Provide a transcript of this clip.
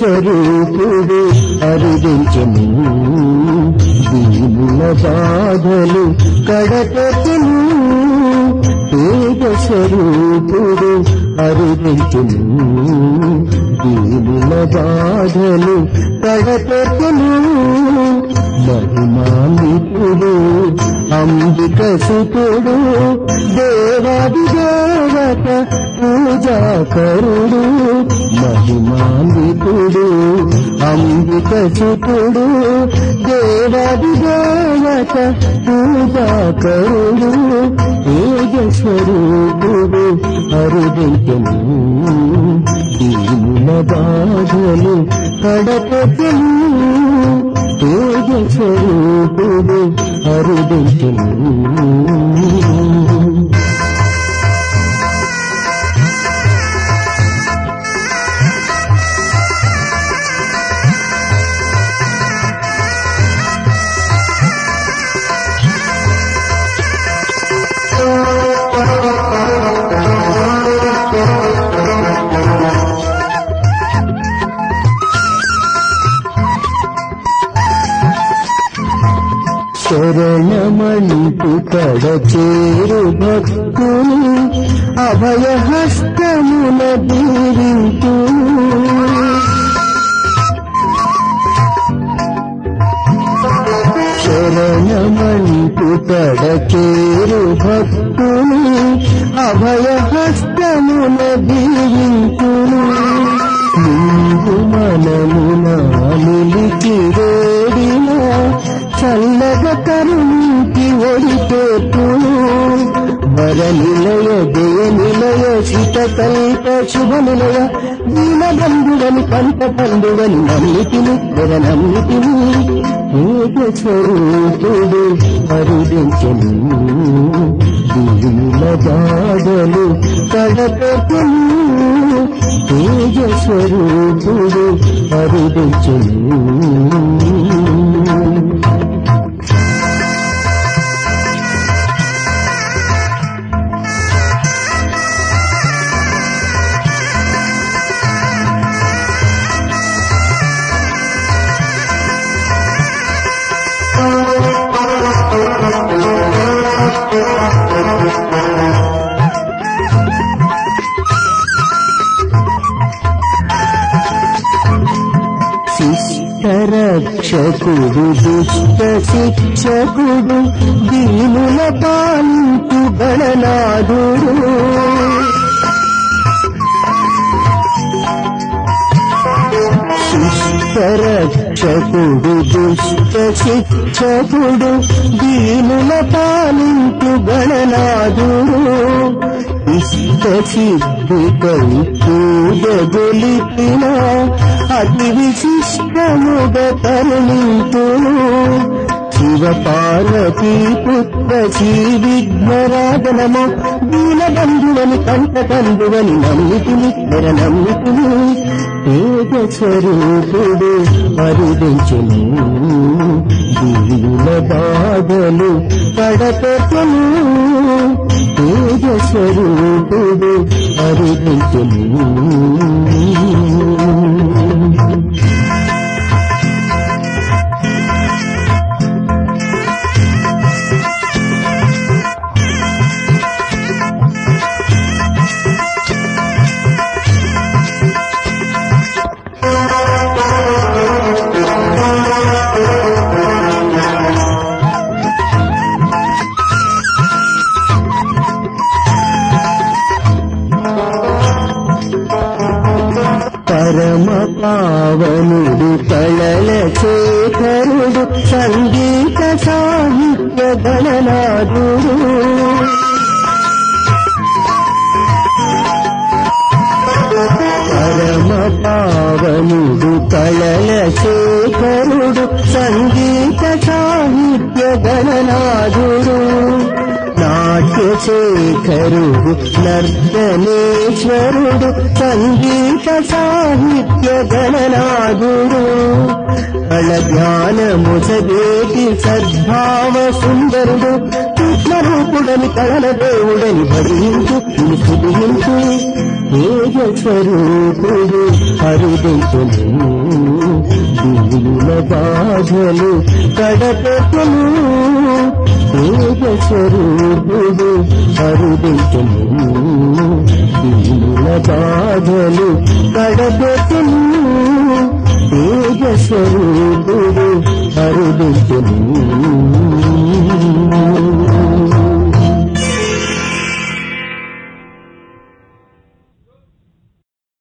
స్వరూపుడు అరుదించను దీనుల బాధలు కడపెట్టును తేజ స్వరూపుడు అరుదించను దీనుల బాధలు కడపెట్టును మహిమాన్వితుడు అంబిక సుతుడు దేవాది దేవత పూజాకరుడు మహిమాన్వితుడు అంబిక సుతుడు దేవాది దేవత పూజాకరుడు తేజస్వరూపుడు అరుదించను దీనుల బాధలు కడపెట్టను తేజస్వరూపుడు అరుదించను శరణమంటు కడ చేరు భక్తుని అభయహస్తమున దీవింతు శరణమంటు కడ చేరు భక్తుని అభయహస్తమున దీవింతును ముందు మనమున నిలిచి రేడిన చల్లగా కరుణించి ఒడితేపును వర నిలయ జయ నిలయ శిత కల్ప శుభ నిలయ దీన బంధువని కంట పండువని నమ్మితిని తెర నమ్మితిని ఏక స్వరూపుడు అరుదించను దీనుల బాధలు కడపెట్టను తేజ స్వరూపుడు అరుదించను శిష్టరక్షకుడు దుష్ట శిక్షకుడు దీనుల పాలింపు గణనాథుడు శిష్టరక్షకుడు దుష్ట శిక్షకుడు దీనుల పాలింపు గణనాథుడు ఇష్ట సిద్ధికై పూజ గొలిపిన అతి విశిష్టముగ తరుణింతును శివ పార్వతీ పుత్ర శ్రీ విఘ్నరాజనము దీన బంధువని కంట కందువని నమ్మితిని తెర నమ్మితిని తేజ స్వరూపుడు అరుదించును దీనుల బాధలు పడపెట్టను తేజ స్వరూపుడు అరుదించును పరమ పావనుడు కళల శేఖరుడు సంగీత సాహిత్య గణనాథుడు పరమ పావనుడు కళల శేఖరుడు సంగీత సాహిత్య గణనాథుడు నాట్య శేఖరుడు నర్తనేశ్వరుడు సంగీత సాహిత్య గణనాథుడు కళ జ్ఞానము చదేటి సద్భావ సుందరుడు కృష్ణరూపుడని కళల దేవుడని భరించు స్థుతించు తేజ స్వరూపుడు హరిదించును దీనుల బాధలు కడపెట్టును తేజస్వరూపుడు హరిదించును దీనుల బాధలు కడపెట్టును తేజస్వరూపుడు హరిదించును